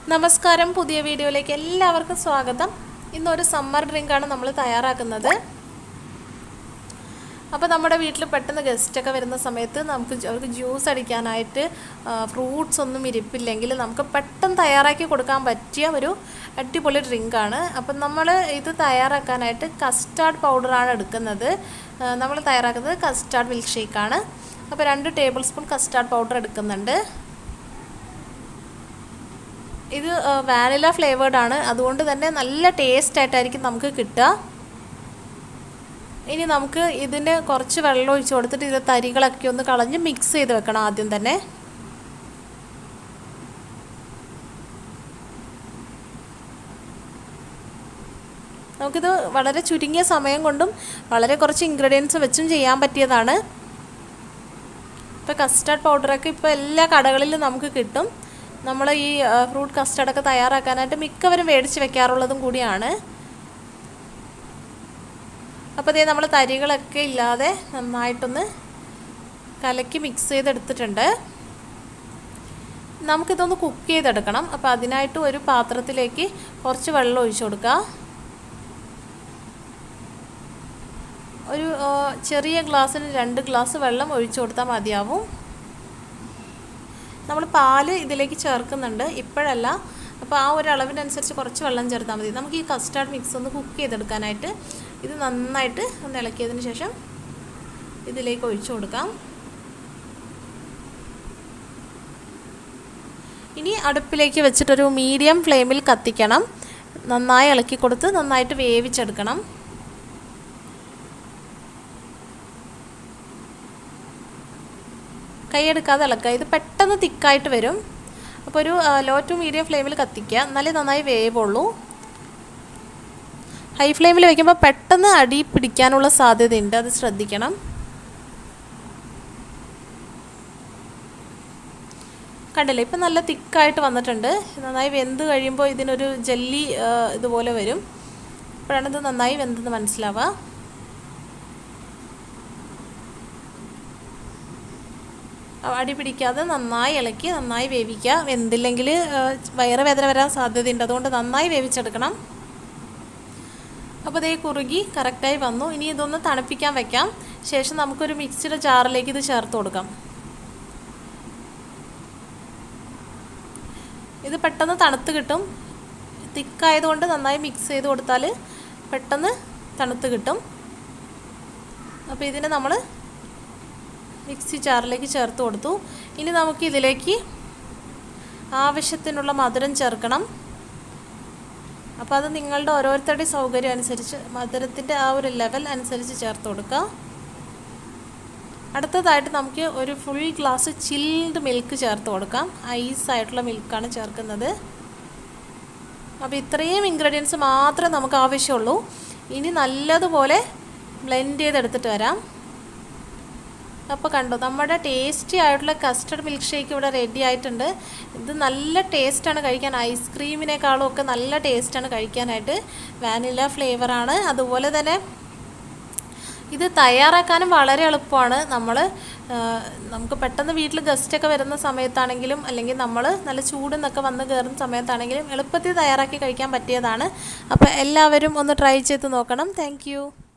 നമസ്കാരം പുതിയ വീഡിയോയിലേക്ക് എല്ലാവർക്കും സ്വാഗതം ഇന്നൊരു സമ്മർ ഡ്രിങ്കാണ് നമ്മൾ തയ്യാറാക്കുന്നത് അപ്പോൾ നമ്മുടെ വീട്ടിൽ പെട്ടെന്ന് ഗസ്റ്റൊക്കെ വരുന്ന സമയത്ത് നമുക്ക് ജ- അവർക്ക് ജ്യൂസ് അടിക്കാനായിട്ട് ഫ്രൂട്ട്സ് ഒന്നും ഇരിപ്പില്ലെങ്കിൽ നമുക്ക് പെട്ടെന്ന് തയ്യാറാക്കി കൊടുക്കാൻ പറ്റിയ ഒരു അടിപൊളി ഡ്രിങ്കാണ് അപ്പം നമ്മൾ ഇത് തയ്യാറാക്കാനായിട്ട് കസ്റ്റാർഡ് പൗഡറാണ് എടുക്കുന്നത് നമ്മൾ തയ്യാറാക്കുന്നത് കസ്റ്റാർഡ് മിൽക്ക് ഷേക്കാണ് അപ്പോൾ രണ്ട് ടേബിൾ സ്പൂൺ കസ്റ്റാർഡ് പൗഡർ എടുക്കുന്നുണ്ട് ഇത് വാനില ഫ്ലേവേർഡ് ആണ് അതുകൊണ്ട് തന്നെ നല്ല ടേസ്റ്റ് ആയിട്ടായിരിക്കും നമുക്ക് കിട്ടുക ഇനി നമുക്ക് ഇതിന് കുറച്ച് വെള്ളം ഒഴിച്ച് കൊടുത്തിട്ട് ഇത് തരികളൊക്കെ ഒന്ന് കളഞ്ഞ് മിക്സ് ചെയ്ത് വെക്കണം ആദ്യം തന്നെ നമുക്കിത് വളരെ ചുരുങ്ങിയ സമയം കൊണ്ടും വളരെ കുറച്ച് ഇൻഗ്രീഡിയൻസ് വെച്ചും ചെയ്യാൻ പറ്റിയതാണ് ഇപ്പോൾ കസ്റ്റാർഡ് പൗഡറൊക്കെ ഇപ്പോൾ എല്ലാ കടകളിലും നമുക്ക് കിട്ടും നമ്മൾ ഈ ഫ്രൂട്ട് കസ്റ്റാർഡൊക്കെ തയ്യാറാക്കാനായിട്ട് മിക്കവരും മേടിച്ച് വെക്കാറുള്ളതും കൂടിയാണ് അപ്പോൾ ഇതേ നമ്മൾ തരികളൊക്കെ ഇല്ലാതെ നന്നായിട്ടൊന്ന് കലക്കി മിക്സ് ചെയ്തെടുത്തിട്ടുണ്ട് നമുക്കിതൊന്ന് കുക്ക് ചെയ്തെടുക്കണം അപ്പോൾ അതിനായിട്ട് ഒരു പാത്രത്തിലേക്ക് കുറച്ച് വെള്ളം ഒഴിച്ചു കൊടുക്കുക ഒരു ചെറിയ ഗ്ലാസ്സിന് രണ്ട് ഗ്ലാസ് വെള്ളം ഒഴിച്ചു കൊടുത്താൽ മതിയാവും നമ്മൾ പാല് ഇതിലേക്ക് ചേർക്കുന്നുണ്ട് ഇപ്പോഴല്ല അപ്പോൾ ആ ഒരു അളവിനനുസരിച്ച് കുറച്ച് വെള്ളം ചേർത്താൽ മതി നമുക്ക് ഈ കസ്റ്റാർഡ് മിക്സ് ഒന്ന് കുക്ക് ചെയ്തെടുക്കാനായിട്ട് ഇത് നന്നായിട്ട് ഒന്ന് ഇളക്കിയതിന് ശേഷം ഇതിലേക്ക് ഒഴിച്ചു കൊടുക്കാം ഇനി അടുപ്പിലേക്ക് വെച്ചിട്ടൊരു മീഡിയം ഫ്ലെയിമിൽ കത്തിക്കണം നന്നായി ഇളക്കി കൊടുത്ത് നന്നായിട്ട് വേവിച്ചെടുക്കണം കൈയെടുക്കാതെ ഇളക്കുക ഇത് പെട്ടെന്ന് തിക്കായിട്ട് വരും അപ്പോൾ ഒരു ലോ ടു മീഡിയം ഫ്ലെയിമിൽ കത്തിക്കുക എന്നാലേ നന്നായി വേവുള്ളൂ ഹൈ ഫ്ലെയിമിൽ വയ്ക്കുമ്പോൾ പെട്ടെന്ന് അടി പിടിക്കാനുള്ള സാധ്യതയുണ്ട് അത് ശ്രദ്ധിക്കണം കണ്ടില്ലേ ഇപ്പം നല്ല തിക്കായിട്ട് വന്നിട്ടുണ്ട് നന്നായി വെന്ത് കഴിയുമ്പോൾ ഇതിനൊരു ജെല്ലി ഇതുപോലെ വരും അപ്പോഴാണ് ഇത് നന്നായി വെന്തെന്ന് മനസ്സിലാവുക അടി പിടിക്കാതെ നന്നായി ഇളക്കി നന്നായി വേവിക്കുക വെന്തില്ലെങ്കിൽ വയറ് വേദന വരാൻ സാധ്യതയുണ്ട് അതുകൊണ്ട് നന്നായി വേവിച്ചെടുക്കണം അപ്പോൾ ഇതേ കുറുകി കറക്റ്റായി വന്നു ഇനി ഇതൊന്ന് തണുപ്പിക്കാൻ വെക്കാം ശേഷം നമുക്കൊരു മിക്സിയുടെ ജാറിലേക്ക് ഇത് ചേർത്ത് കൊടുക്കാം ഇത് പെട്ടെന്ന് തണുത്ത് കിട്ടും തിക്കായതുകൊണ്ട് നന്നായി മിക്സ് ചെയ്ത് കൊടുത്താൽ പെട്ടെന്ന് തണുത്ത് കിട്ടും അപ്പോൾ ഇതിന് നമ്മൾ മിക്സി ജാറിലേക്ക് ചേർത്ത് കൊടുത്തു ഇനി നമുക്ക് ഇതിലേക്ക് ആവശ്യത്തിനുള്ള മധുരം ചേർക്കണം അപ്പോൾ അത് നിങ്ങളുടെ ഓരോരുത്തരുടെ സൗകര്യം അനുസരിച്ച് മധുരത്തിൻ്റെ ആ ഒരു ലെവൽ അനുസരിച്ച് ചേർത്ത് കൊടുക്കുക അടുത്തതായിട്ട് നമുക്ക് ഒരു ഫുൾ ഗ്ലാസ് ചിൽഡ് മിൽക്ക് ചേർത്ത് കൊടുക്കാം ഐസ് ആയിട്ടുള്ള മിൽക്കാണ് ചേർക്കുന്നത് അപ്പോൾ ഇത്രയും ഇൻഗ്രീഡിയൻസ് മാത്രമേ നമുക്ക് ആവശ്യമുള്ളൂ ഇനി നല്ലതുപോലെ ബ്ലെൻഡ് ചെയ്തെടുത്തിട്ട് വരാം അപ്പോൾ കണ്ടോ നമ്മുടെ ടേസ്റ്റി ആയിട്ടുള്ള കസ്റ്റർഡ് മിൽക്ക് ഷേക്ക് ഇവിടെ റെഡി ആയിട്ടുണ്ട് ഇത് നല്ല ടേസ്റ്റാണ് കഴിക്കാൻ ഐസ്ക്രീമിനേക്കാളും ഒക്കെ നല്ല ടേസ്റ്റാണ് കഴിക്കാനായിട്ട് വാനില ഫ്ലേവറാണ് അതുപോലെ തന്നെ ഇത് തയ്യാറാക്കാനും വളരെ എളുപ്പമാണ് നമ്മൾ നമുക്ക് പെട്ടെന്ന് വീട്ടിൽ ഗസ്റ്റൊക്കെ വരുന്ന സമയത്താണെങ്കിലും അല്ലെങ്കിൽ നമ്മൾ നല്ല ചൂടെന്നൊക്കെ വന്ന് കയറുന്ന സമയത്താണെങ്കിലും എളുപ്പത്തിൽ തയ്യാറാക്കി കഴിക്കാൻ പറ്റിയതാണ് അപ്പോൾ എല്ലാവരും ഒന്ന് ട്രൈ ചെയ്ത് നോക്കണം താങ്ക്